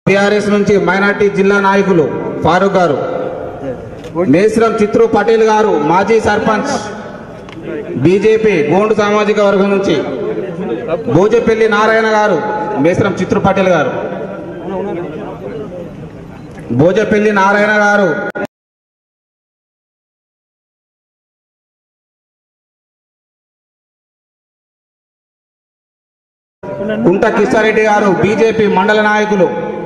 TRS నుంచి minority జిల్లా నాయకులు ఫారూక్ గారు మేశ్రం చిత్రు పటేల్ గారు మాజీ సర్పంచ్ బీజేపీ గోండు సామాజిక వర్గం నుంచి భోజపల్లి నారాయణ గారు మేశ్రం చిత్రు పటేల్ గారు భోజపల్లి నారాయణ గారు కుంట కిష్టారెడ్డి గారు బీజేపీ మండల నాయకులు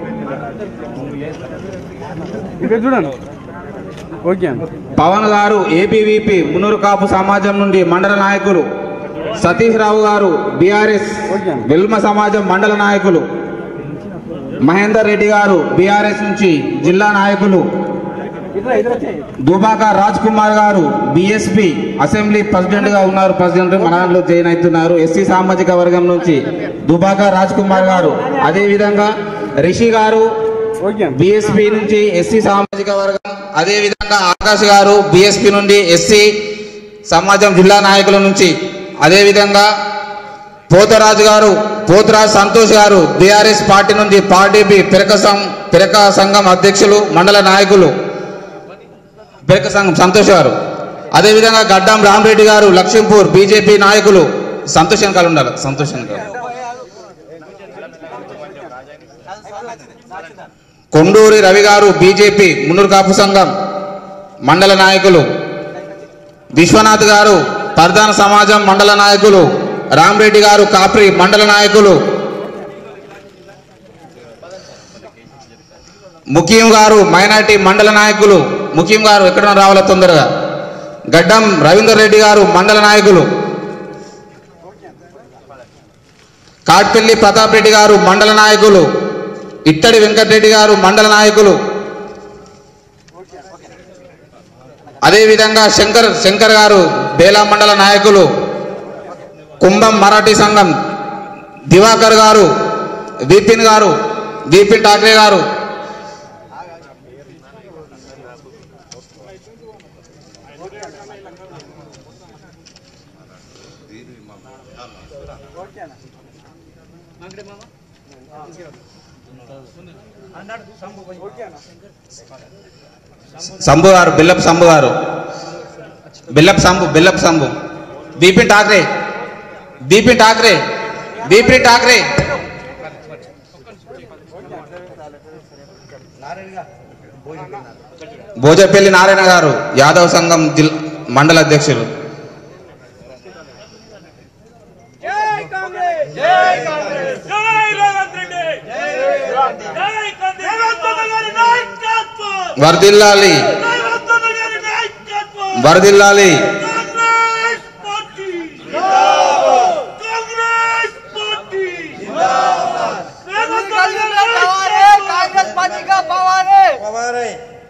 ఇక్కడ చూడండి ఓకే అండి పవన్ గారు ఏబీవీపీ మున్నూరు కాపు సమాజం నుండి మండల నాయకులు సతీష్ రావు గారు బీఆర్ఎస్ వెల్మ సమాజం మండల నాయకులు మహేందర్ రెడ్డి గారు బీఆర్ఎస్ నుంచి జిల్లా నాయకులు ఇట్లా ఇట్లా వచ్చేయి. దుబాక రాజ్ కుమార్ గారు బిఎస్పి అసెంబ్లీ ప్రెసిడెంట్ గా ఉన్నారు ప్రెసిడెంట్ మన దాంట్లో జాయిన్ అవుతున్నారు ఎస్సీ సామాజిక వర్గం నుంచి దుబాక రాజ్ కుమార్ గారు అదే విధంగా రిషి గారు ఓకే అండి బిఎస్పి నుంచి ఎస్సీ సామాజిక వర్గం అదే విధంగా ఆకాష్ గారు బిఎస్పి నుండి ఎస్సీ సమాజం జిల్లా నాయకుల నుంచి అదే విధంగా పోతరాజు గారు పోతరాజు సంతోష్ గారు బీఆర్ఎస్ పార్టీ నుంచి పార్టీ బి పిరక సం పిరక సంఘం అధ్యక్షులు మండల నాయకులు పిరక సంఘం సంతోష్ గారు అదే విధంగా గడ్డం రామరెడ్డి గారు లక్ష్మీపూర్ బీజేపీ నాయకులు సంతోష్ వెనకాల ఉండాలి సంతోష్ వెనకాల కొండూరి రవి గారు బీజేపీ మున్నూరు కాపు సంఘం మండల నాయకులు విశ్వనాథ్ గారు పర్దాన సమాజం మండల నాయకులు రామరెడ్డి గారు కాప్రి మండల నాయకులు ముఖ్యం గారు మైనార్టీ మండల నాయకులు ముఖ్యం గారు ఎక్కడ రావాలో తొందరగా గడ్డం రవీందర్ రెడ్డి గారు మండల నాయకులు కాట్పల్లి ప్రతాప్ రెడ్డి గారు మండల నాయకులు ఇత్తడి వెంకటరెడ్డి గారు మండల నాయకులు అదేవిధంగా శంకర్ శంకర్ గారు బేలా మండల నాయకులు కుంభం మరాఠీ సంఘం దివాకర్ గారు విపిన్ గారు విపిన్ ఠాక్రే గారు సంభు గారు బిల్లప్ సంభు గారు బిల్లప్ సంభు బిల్లప్ సంభు బిపిన్ ఠాక్రే బిపిన్ ఠాక్రే బిపిన్ ఠాక్రే భోజపల్లి నారాయణ గారు యాదవ్ సంఘం జిల్ మండల అధ్యక్షులు జై రేవంత్ రెడ్డి జై రేవంత్ గారి నాయకత్వం వర్దిల్లాలి రేవంత్ గారి నాయకత్వం వరదిల్లాలి కాంగ్రెస్ పార్టీ కాంగ్రెస్ పార్టీ రేవంత్ గారి నాయకత్వం कांग्रेस पार्टी का पावर है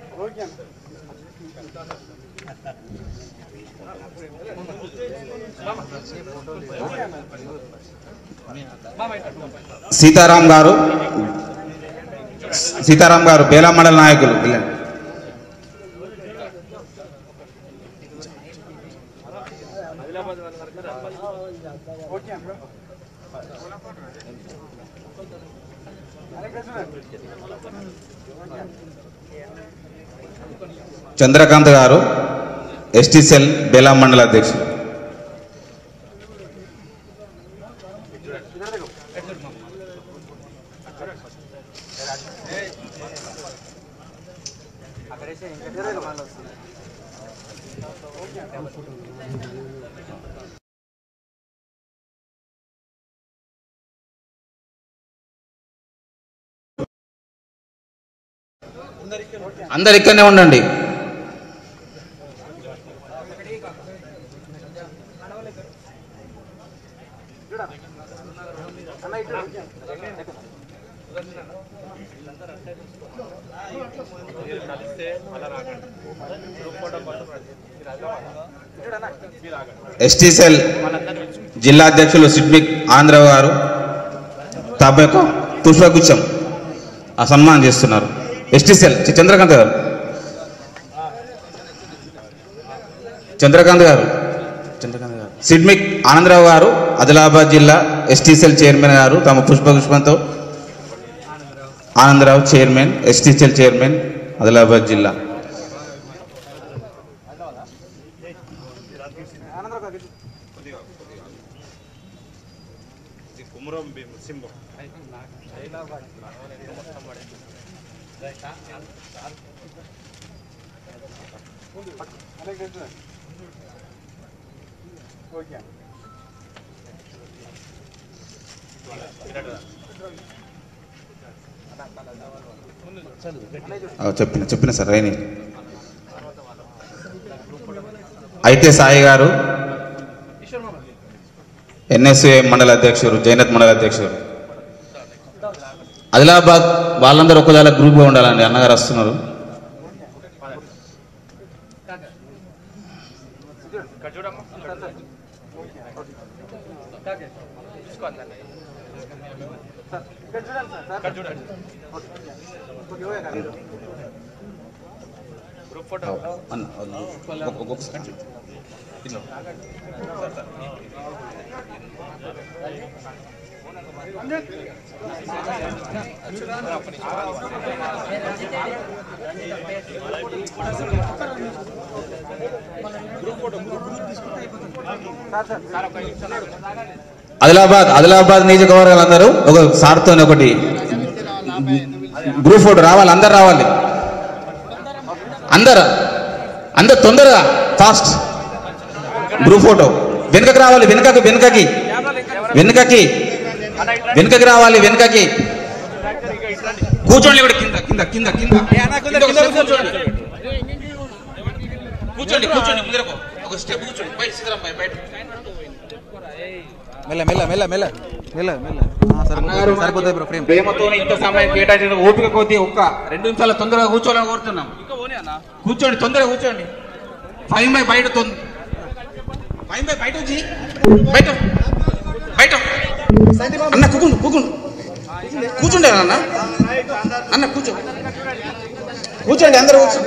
సీతారాం గారు సీతారాం గారు బేలా మండల నాయకులు వెళ్ళండి చంద్రకాంత్ గారు ఎస్టీ సెల్ బేలా మండల అధ్యక్షులు అందరు ఇక్కడనే ఉండండి ఎస్టీ సెల్ జిల్లా అధ్యక్షులు సిడ్మిక్ ఆంధ్రరావు గారు తప్పక పుష్పగుచ్చం ఆ సన్మానం చేస్తున్నారు ఎస్టీ సెల్ చి- చంద్రకాంత్ గారు చంద్రకాంత్ గారు చంద్రకాంత్ గారు సిడ్మిక్ ఆనందరావు గారు ఆదిలాబాద్ జిల్లా ఎస్టీ సెల్ చైర్మన్ గారు తమ పుష్పగుష్పంతో ఆనందరావు చైర్మన్ ఎస్టీచల్ చైర్మన్ ఆదిలాబాద్ జిల్లా ఆ, చెప్పిన చెప్పిన సార్ రైని అయితే సాయి గారు ఎన్ఎస్ఏ మండల అధ్యక్షుడు జైనత్ మండల అధ్యక్షుడు ఆదిలాబాద్ వాళ్ళందరూ ఒకదాల గ్రూప్గా ఉండాలండి అన్నగారు వస్తున్నారు అన్న, అన్న, ఒక్క- ఒక్కొక్కసారి ఇట్లా. ఆదిలాబాద్ ఆదిలాబాద్ నియోజకవర్గాలందరూ ఒక సార్తో ఒకటి గ్రూప్ ఫోటో రావాలి అందరు రావాలి అందరు అందరు తొందరగా ఫాస్ట్ గ్రూప్ ఫోటో వెనుకకి రావాలి వెనుకకి వెనుకకి వెనుకకి వెనుకకి రావాలి వెనుకకి కూర్చోండి ఇక్కడ కింద కింద కింద కింద కింద ఒక step కూర్చోండి కూర్చోండి కూర్చోండి ముందరకు ఒక స్టెప్ కూర్చోండి బయట సీతారాం బయట బయట మెల్ల మెల్ల మెల్ల మెల్ల మెల్ల మెల్ల ఆ, సరిపోతుంది సరిపోతుంది బ్రో ఫ్రేమ్ ప్రేమతో ఇంత సమయం కేటాయించిన ఓపిక కొద్దీ ఒక్క రెండు నిమిషాలు తొందరగా కూర్చోవాలని కోరుతున్నాం కూర్చోండి తొందరగా కూర్చోండి ఫైవ్ బై బయట తొందర ఫైవ్ బై బయట వచ్చి బయట బయట అన్న కూకుండు కూకుండు కూర్చుండే అన్న అన్న కూర్చో కూర్చోండి అందరూ కూర్చోండి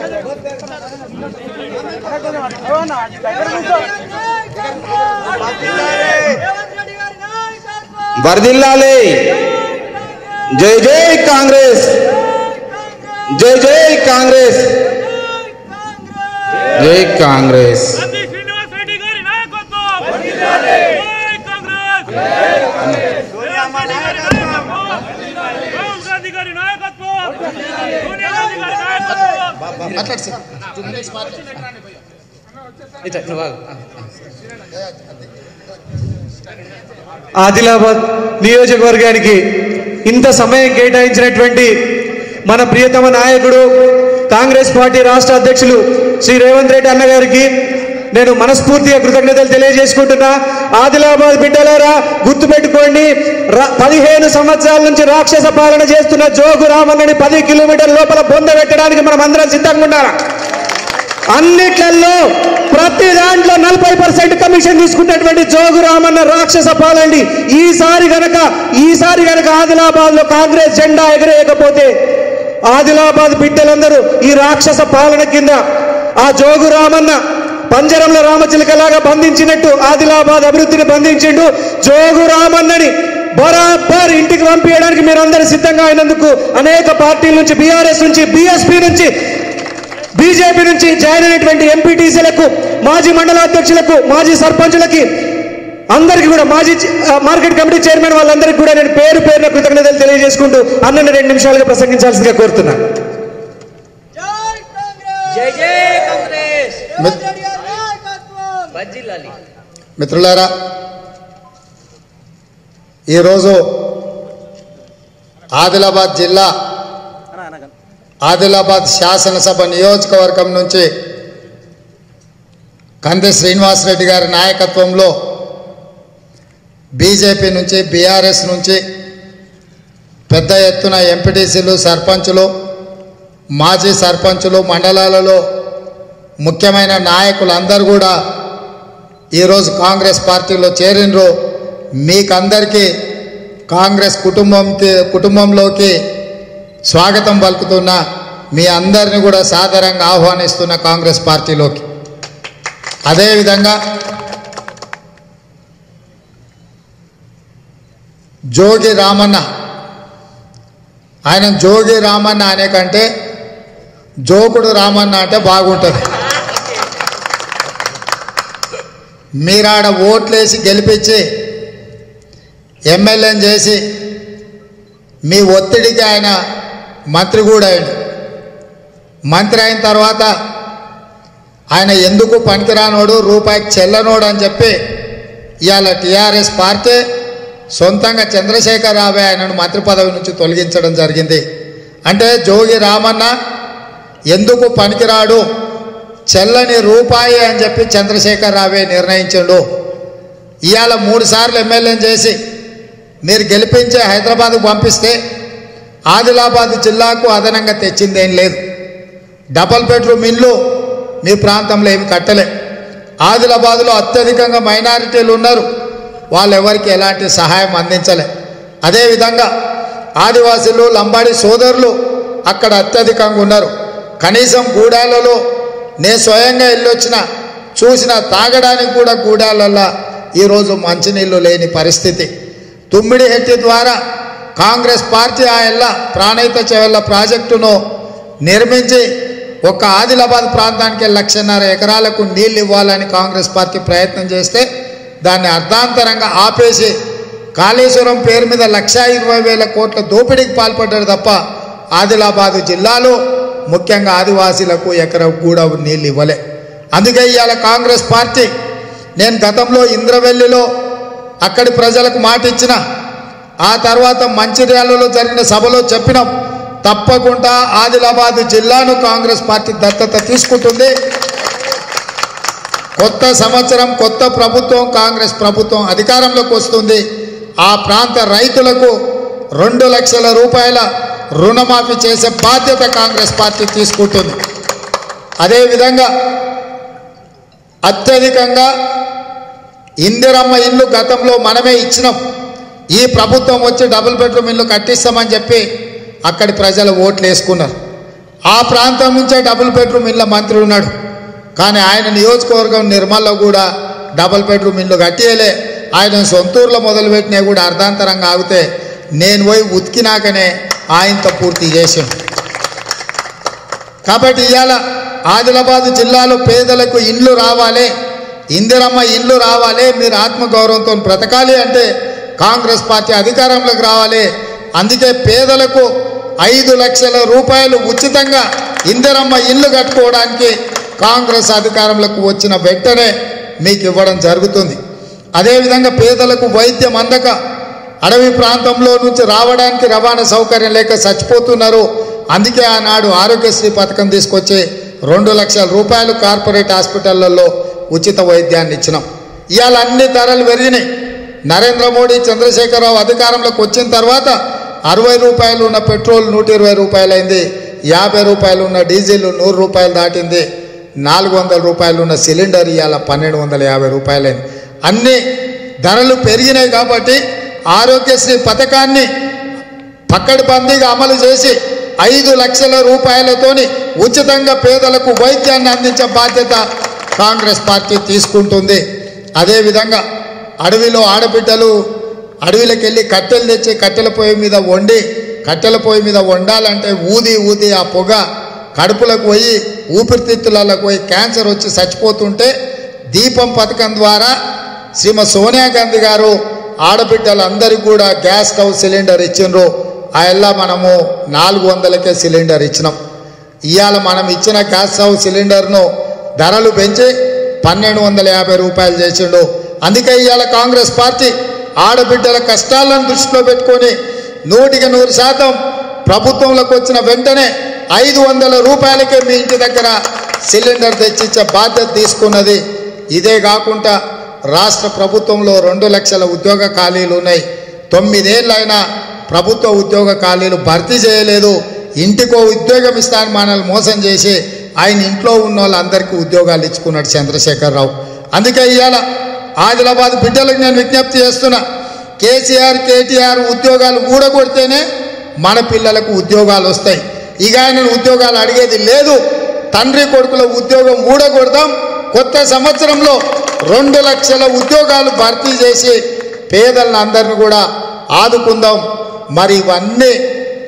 రేవంత్ రెడ్డి గారి నాయకత్వం వర్దిల్లాలి జై జై కాంగ్రెస్ జై జై కాంగ్రెస్ జై కాంగ్రెస్ నంది శ్రీనివాస్ రెడ్డి గారి నాయకత్వం జై కాంగ్రెస్ సోనియా నాయకత్వం రాహుల్ గాంధీ గారి నాయకత్వం సోనియా గాంధీ గారి నాయకత్వం ఆదిలాబాద్ నియోజకవర్గానికి ఇంత సమయం కేటాయించినటువంటి మన ప్రియతమ నాయకుడు కాంగ్రెస్ పార్టీ రాష్ట్ర అధ్యక్షులు శ్రీ రేవంత్ రెడ్డి అన్నగారికి నేను మనస్ఫూర్తిగా కృతజ్ఞతలు తెలియజేసుకుంటున్నా ఆదిలాబాద్ బిడ్డలారా గుర్తుపెట్టుకోండి రా- పదిహేను సంవత్సరాల నుంచి రాక్షస పాలన చేస్తున్న జోగు రామన్నని పది కిలోమీటర్ల లోపల బొంద పెట్టడానికి మనం అందరం సిద్ధంగా ఉండాలి అన్నిట్లలో ప్రతి దాంట్లో నలభై పర్సెంట్ కమిషన్ తీసుకున్నటువంటి జోగు రామన్న రాక్షస పాలండి ఈసారి గనక ఈసారి గనక ఆదిలాబాద్ లో కాంగ్రెస్ జెండా ఎగరేయకపోతే ఆదిలాబాద్ బిడ్డలందరూ ఈ రాక్షస పాలన కింద ఆ జోగు రామన్న పంజరంలో రామచిలకలాగా బంధించినట్టు ఆదిలాబాద్ అభివృద్ధిని బంధించిండు జోగు రామన్నని బరాబర్ ఇంటికి పంపించడానికి మీరందరూ సిద్ధంగా అయినందుకు అనేక పార్టీల నుంచి బీఆర్ఎస్ నుంచి బీఎస్పీ నుంచి బీజేపీ నుంచి జాయిన్ అయినటువంటి ఎంపీటీసీలకు మాజీ మండల అధ్యక్షులకు మాజీ సర్పంచులకి అందరికీ కూడా మాజీ చ- ఆ, మార్కెట్ కమిటీ చైర్మన్ వాళ్ళందరికీ కూడా నేను పేరు పేరున కృతజ్ఞతలు తెలియజేసుకుంటూ అన్నని రెండు నిమిషాలుగా ప్రసంగించాల్సిందిగా కోరుతున్నా జై కాంగ్రెస్ జై జై కాంగ్రెస్ రేవంత్ రెడ్డి గారి నాయకత్వం బజ్జిల్లాలి మిత్రులారా ఈరోజు ఆదిలాబాద్ జిల్లా ఆదిలాబాద్ శాసనసభ నియోజకవర్గం నుంచి కంది శ్రీనివాసరెడ్డి గారి నాయకత్వంలో బీజేపీ నుంచి బీఆర్ఎస్ నుంచి పెద్ద ఎత్తున ఎంపీటీసీలు సర్పంచులు మాజీ సర్పంచులు మండలాలలో ముఖ్యమైన నాయకులందరూ కూడా ఈరోజు కాంగ్రెస్ పార్టీలో చేరినరు మీకందరికీ కాంగ్రెస్ కుటుంబంకి కుటుంబంలోకి స్వాగతం పలుకుతున్న మీ అందరిని కూడా సాదరంగా ఆహ్వానిస్తున్న కాంగ్రెస్ పార్టీలోకి అదేవిధంగా జోగి రామన్న ఆయన జోగి రామన్న అనే కంటే జోకుడు రామన్న అంటే బాగుంటుంది మీరాడ ఓట్లేసి గెలిపించి ఎమ్మెల్యేని చేసి మీ ఒత్తిడికి ఆయన మంత్రి కూడా అయ్యాడు మంత్రి అయిన తర్వాత ఆయన ఎందుకు పనికిరానోడు రూపాయికి చెల్లనోడు అని చెప్పి ఇవాళ టీఆర్ఎస్ పార్టీ సొంతంగా చంద్రశేఖర్ రావే ఆయనను మంత్రి పదవి నుంచి తొలగించడం జరిగింది అంటే జోగి రామన్న ఎందుకు పనికిరాడు చెల్లని రూపాయి అని చెప్పి చంద్రశేఖర్ రావే నిర్ణయించాడు ఇవాళ మూడు సార్లు ఎమ్మెల్యేని చేసి మీరు గెలిపించే హైదరాబాద్కు పంపిస్తే ఆదిలాబాద్ జిల్లాకు అదనంగా తెచ్చిందేం లేదు డబల్ బెడ్రూమ్ ఇల్లు మీ ప్రాంతంలో ఏమి కట్టలే ఆదిలాబాద్లో అత్యధికంగా మైనారిటీలు ఉన్నారు వాళ్ళు ఎవరికి ఎలాంటి సహాయం అందించలే అదేవిధంగా ఆదివాసీలు లంబాడి సోదరులు అక్కడ అత్యధికంగా ఉన్నారు కనీసం గూడాలలో నేను స్వయంగా వెళ్ళొచ్చిన చూసిన తాగడానికి కూడా గూడాలల్లో ఈరోజు మంచినీళ్ళు లేని పరిస్థితి తుమ్మిడి హెట్టి ద్వారా కాంగ్రెస్ పార్టీ ఆ ఎల్ల ప్రాణహిత చెవెళ్ళ ప్రాజెక్టును నిర్మించి ఒక ఆదిలాబాద్ ప్రాంతానికి లక్షన్నర ఎకరాలకు నీళ్ళు ఇవ్వాలని కాంగ్రెస్ పార్టీ ప్రయత్నం చేస్తే దాన్ని అర్ధాంతరంగా ఆపేసి కాళేశ్వరం పేరు మీద లక్షా ఇరవై వేల కోట్ల దోపిడీకి పాల్పడ్డాడు తప్ప ఆదిలాబాదు జిల్లాలో ముఖ్యంగా ఆదివాసీలకు ఎకరం కూడా నీళ్ళు ఇవ్వలే అందుకే ఇవాళ కాంగ్రెస్ పార్టీ నేను గతంలో ఇంద్రవెల్లిలో అక్కడి ప్రజలకు మాట ఇచ్చిన ఆ తర్వాత మంచిర్యాలలో జరిగిన సభలో చెప్పినాం తప్పకుండా ఆదిలాబాద్ జిల్లాను కాంగ్రెస్ పార్టీ దత్తత తీసుకుంటుంది కొత్త సంవత్సరం కొత్త ప్రభుత్వం కాంగ్రెస్ ప్రభుత్వం అధికారంలోకి వస్తుంది ఆ ప్రాంత రైతులకు రెండు లక్షల రూపాయల రుణమాఫీ చేసే బాధ్యత కాంగ్రెస్ పార్టీ తీసుకుంటుంది అదేవిధంగా అత్యధికంగా ఇందిరమ్మ ఇల్లు గతంలో మనమే ఇచ్చినాం ఈ ప్రభుత్వం వచ్చి డబుల్ బెడ్రూమ్ ఇల్లు కట్టిస్తామని చెప్పి అక్కడి ప్రజలు ఓట్లు వేసుకున్నారు ఆ ప్రాంతం నుంచే డబుల్ బెడ్రూమ్ ఇళ్ళ మంత్రి ఉన్నాడు కానీ ఆయన నియోజకవర్గం నిర్మల్లో కూడా డబుల్ బెడ్రూమ్ ఇల్లు కట్టియలే ఆయన సొంతూరులో మొదలుపెట్టినా కూడా అర్ధాంతరంగా ఆగితే నేను పోయి ఉతికినాకనే ఆయనతో పూర్తి చేసాను కాబట్టి ఇవాళ ఆదిలాబాద్ జిల్లాలో పేదలకు ఇండ్లు రావాలి ఇందిరమ్మ ఇల్లు రావాలి మీరు ఆత్మగౌరవంతో బ్రతకాలి అంటే కాంగ్రెస్ పార్టీ అధికారంలోకి రావాలి అందుకే పేదలకు ఐదు లక్షల రూపాయలు ఉచితంగా ఇందిరమ్మ ఇల్లు కట్టుకోవడానికి కాంగ్రెస్ అధికారంలోకి వచ్చిన వెంటనే మీకు ఇవ్వడం జరుగుతుంది అదేవిధంగా పేదలకు వైద్యం అందక అడవి ప్రాంతంలో నుంచి రావడానికి రవాణా సౌకర్యం లేక చచ్చిపోతున్నారు అందుకే ఆనాడు ఆరోగ్యశ్రీ పథకం తీసుకొచ్చి రెండు లక్షల రూపాయలు కార్పొరేట్ హాస్పిటళ్లలో ఉచిత వైద్యాన్ని ఇచ్చినాం ఇవాళ అన్ని ధరలు పెరిగినాయి నరేంద్ర మోడీ చంద్రశేఖరరావు అధికారంలోకి వచ్చిన తర్వాత అరవై రూపాయలు ఉన్న పెట్రోల్ నూట ఇరవై రూపాయలైంది యాభై రూపాయలు ఉన్న డీజిల్ నూరు రూపాయలు దాటింది నాలుగు వందల రూపాయలు ఉన్న సిలిండర్ ఇవాళ పన్నెండు వందల యాభై రూపాయలైంది అన్ని ధరలు పెరిగినాయి కాబట్టి ఆరోగ్యశ్రీ పథకాన్ని పక్కడిబందీగా అమలు చేసి ఐదు లక్షల రూపాయలతోని ఉచితంగా పేదలకు వైద్యాన్ని అందించే బాధ్యత కాంగ్రెస్ పార్టీ తీసుకుంటుంది అదేవిధంగా అడవిలో ఆడబిడ్డలు అడవిలోకి వెళ్ళి కట్టెలు తెచ్చి కట్టెల పొయ్యి మీద వండి కట్టెల పొయ్యి మీద వండాలంటే ఊది ఊది ఆ పొగ కడుపులకు పోయి ఊపిరితిత్తులకు పోయి క్యాన్సర్ వచ్చి చచ్చిపోతుంటే దీపం పథకం ద్వారా శ్రీమతి సోనియా గాంధీ గారు ఆడబిడ్డలందరికీ కూడా గ్యాస్ స్టవ్ సిలిండర్ ఇచ్చిండ్రు ఆ ఎల్లా మనము నాలుగు వందలకే సిలిండర్ ఇచ్చినాం ఇవాళ మనం ఇచ్చిన గ్యాస్ స్టవ్ సిలిండర్ను ధరలు పెంచి పన్నెండు వందల యాభై రూపాయలు చేసిండు అందుకే ఇవాళ కాంగ్రెస్ పార్టీ ఆడబిడ్డల కష్టాలను దృష్టిలో పెట్టుకొని నూటికి నూరు శాతం ప్రభుత్వంలోకి వచ్చిన వెంటనే ఐదు వందల రూపాయలకే మీ ఇంటి దగ్గర సిలిండర్ తెచ్చిచ్చే బాధ్యత తీసుకున్నది ఇదే కాకుండా రాష్ట్ర ప్రభుత్వంలో రెండు లక్షల ఉద్యోగ ఖాళీలు ఉన్నాయి తొమ్మిదేళ్ళైనా ప్రభుత్వ ఉద్యోగ ఖాళీలు భర్తీ చేయలేదు ఇంటికో ఉద్యోగం ఇస్తాను మనల్ని మోసం చేసి ఆయన ఇంట్లో ఉన్న వాళ్ళందరికీ ఉద్యోగాలు ఇచ్చుకున్నాడు చంద్రశేఖరరావు అందుకే ఇవాళ ఆదిలాబాద్ బిడ్డలకు నేను విజ్ఞప్తి చేస్తున్నా కేసీఆర్ కేటీఆర్ ఉద్యోగాలు ఊడగొడితేనే మన పిల్లలకు ఉద్యోగాలు వస్తాయి ఇక ఆయన ఉద్యోగాలు అడిగేది లేదు తండ్రి కొడుకుల ఉద్యోగం ఊడగొడదాం కొత్త సంవత్సరంలో రెండు లక్షల ఉద్యోగాలు భర్తీ చేసి పేదలను అందరిని కూడా ఆదుకుందాం మరి ఇవన్నీ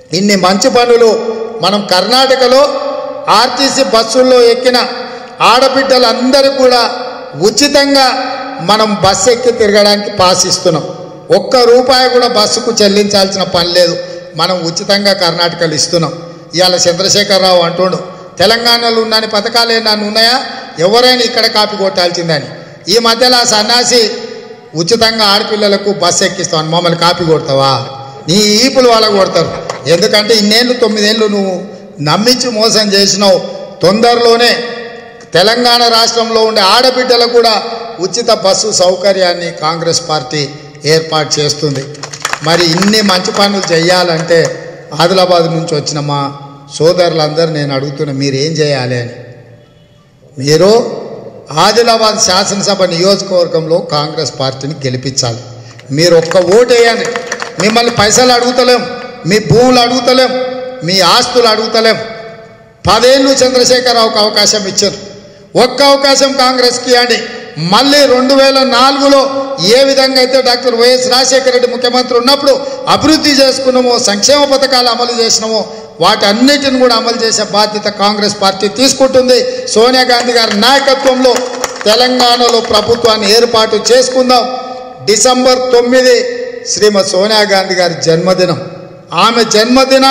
ఇన్ని మంచి పనులు మనం కర్ణాటకలో ఆర్టీసీ బస్సుల్లో ఎక్కిన ఆడబిడ్డలందరూ కూడా ఉచితంగా మనం బస్సు ఎక్కి తిరగడానికి పాస్ ఇస్తున్నాం ఒక్క రూపాయి కూడా బస్సుకు చెల్లించాల్సిన పని లేదు మనం ఉచితంగా కర్ణాటకలో ఇస్తున్నాం ఇవాళ చంద్రశేఖరరావు అంటుండు తెలంగాణలో ఉన్నని పథకాలు ఏమన్నా ఉన్నాయా ఎవరైనా ఇక్కడ కాపీ కొట్టాల్సిందని ఈ మధ్యలో ఆ సన్యాసి ఉచితంగా ఆడపిల్లలకు బస్సు ఎక్కిస్తావు మమ్మల్ని కాపీ కొడతావా నీ ఈపులు వాళ్ళకు కొడతారు ఎందుకంటే ఇన్నేళ్ళు తొమ్మిదేళ్ళు నువ్వు నమ్మించి మోసం చేసినావు తొందరలోనే తెలంగాణ రాష్ట్రంలో ఉండే ఆడబిడ్డలకు కూడా ఉచిత బస్సు సౌకర్యాన్ని కాంగ్రెస్ పార్టీ ఏర్పాటు చేస్తుంది మరి ఇన్ని మంచి పనులు చేయాలంటే ఆదిలాబాద్ నుంచి వచ్చిన మా సోదరులందరూ నేను అడుగుతున్నా మీరు ఏం చేయాలి అని మీరు ఆదిలాబాద్ శాసనసభ నియోజకవర్గంలో కాంగ్రెస్ పార్టీని గెలిపించాలి మీరు ఒక్క ఓటు వేయండి మిమ్మల్ని పైసలు అడుగుతలేం మీ భూములు అడుగుతలేం మీ ఆస్తులు అడుగుతలేం పదేళ్ళు చంద్రశేఖరరావుకు అవకాశం ఇచ్చారు ఒక్క అవకాశం కాంగ్రెస్కి ఇవ్వండి మళ్ళీ రెండు వేల నాలుగులో ఏ విధంగా అయితే డాక్టర్ వైఎస్ రాజశేఖర రెడ్డి ముఖ్యమంత్రి ఉన్నప్పుడు అభివృద్ధి చేసుకున్నామో సంక్షేమ పథకాలు అమలు చేసినామో వాటన్నిటిని కూడా అమలు చేసే బాధ్యత కాంగ్రెస్ పార్టీ తీసుకుంటుంది సోనియా గాంధీ గారి నాయకత్వంలో తెలంగాణలో ప్రభుత్వాన్ని ఏర్పాటు చేసుకుందాం డిసెంబర్ తొమ్మిది శ్రీమతి సోనియా గాంధీ గారి జన్మదినం ఆమె జన్మదినాన్ని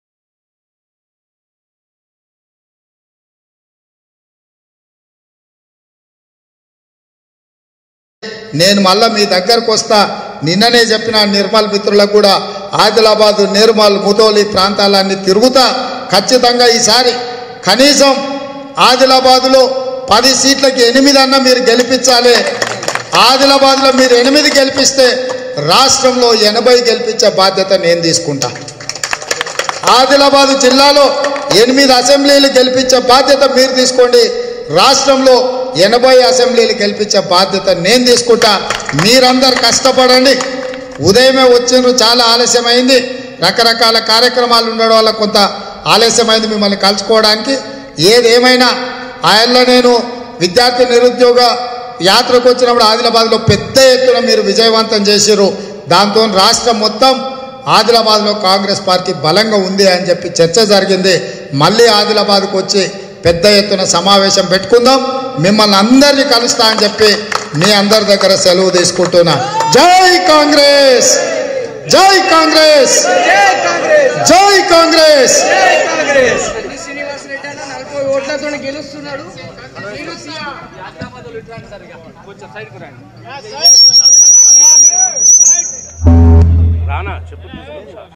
నేను మళ్ళా మీ దగ్గరకు వస్తా నిన్ననే చెప్పిన నిర్మల్ మిత్రులకు కూడా ఆదిలాబాద్ నిర్మల్ ముదోలి ప్రాంతాలన్నీ తిరుగుతా ఖచ్చితంగా ఈసారి కనీసం ఆదిలాబాదులో పది సీట్లకి ఎనిమిది అన్న మీరు గెలిపించాలి ఆదిలాబాద్లో మీరు ఎనిమిది గెలిపిస్తే రాష్ట్రంలో ఎనభై గెలిపించే బాధ్యత నేను తీసుకుంటా ఆదిలాబాద్ జిల్లాలో ఎనిమిది అసెంబ్లీలు గెలిపించే బాధ్యత మీరు తీసుకోండి రాష్ట్రంలో ఎనభై అసెంబ్లీలు గెలిపించే బాధ్యత నేను తీసుకుంటా మీరందరు కష్టపడండి ఉదయమే వచ్చిండ్రు చాలా ఆలస్యమైంది రకరకాల కార్యక్రమాలు ఉండడం వల్ల కొంత ఆలస్యమైంది మిమ్మల్ని కలుసుకోవడానికి ఏదేమైనా ఆయనలో నేను విద్యార్థి నిరుద్యోగ యాత్రకు వచ్చినప్పుడు ఆదిలాబాద్లో పెద్ద ఎత్తున మీరు విజయవంతం చేసిర్రు దాంతో రాష్ట్రం మొత్తం ఆదిలాబాద్లో కాంగ్రెస్ పార్టీ బలంగా ఉంది అని చెప్పి చర్చ జరిగింది మళ్ళీ ఆదిలాబాద్కు వచ్చి పెద్ద ఎత్తున సమావేశం పెట్టుకుందాం మిమ్మల్ని అందరినీ కలుస్తా అని చెప్పి మీ అందరి దగ్గర సెలవు తీసుకుంటున్నా జై కాంగ్రెస్ జై కాంగ్రెస్ జై కాంగ్రెస్ శ్రీనివాస్ రెడ్డి అన్న నలభై ఓట్లతో గెలుస్తున్నాడు రానా చెప్పు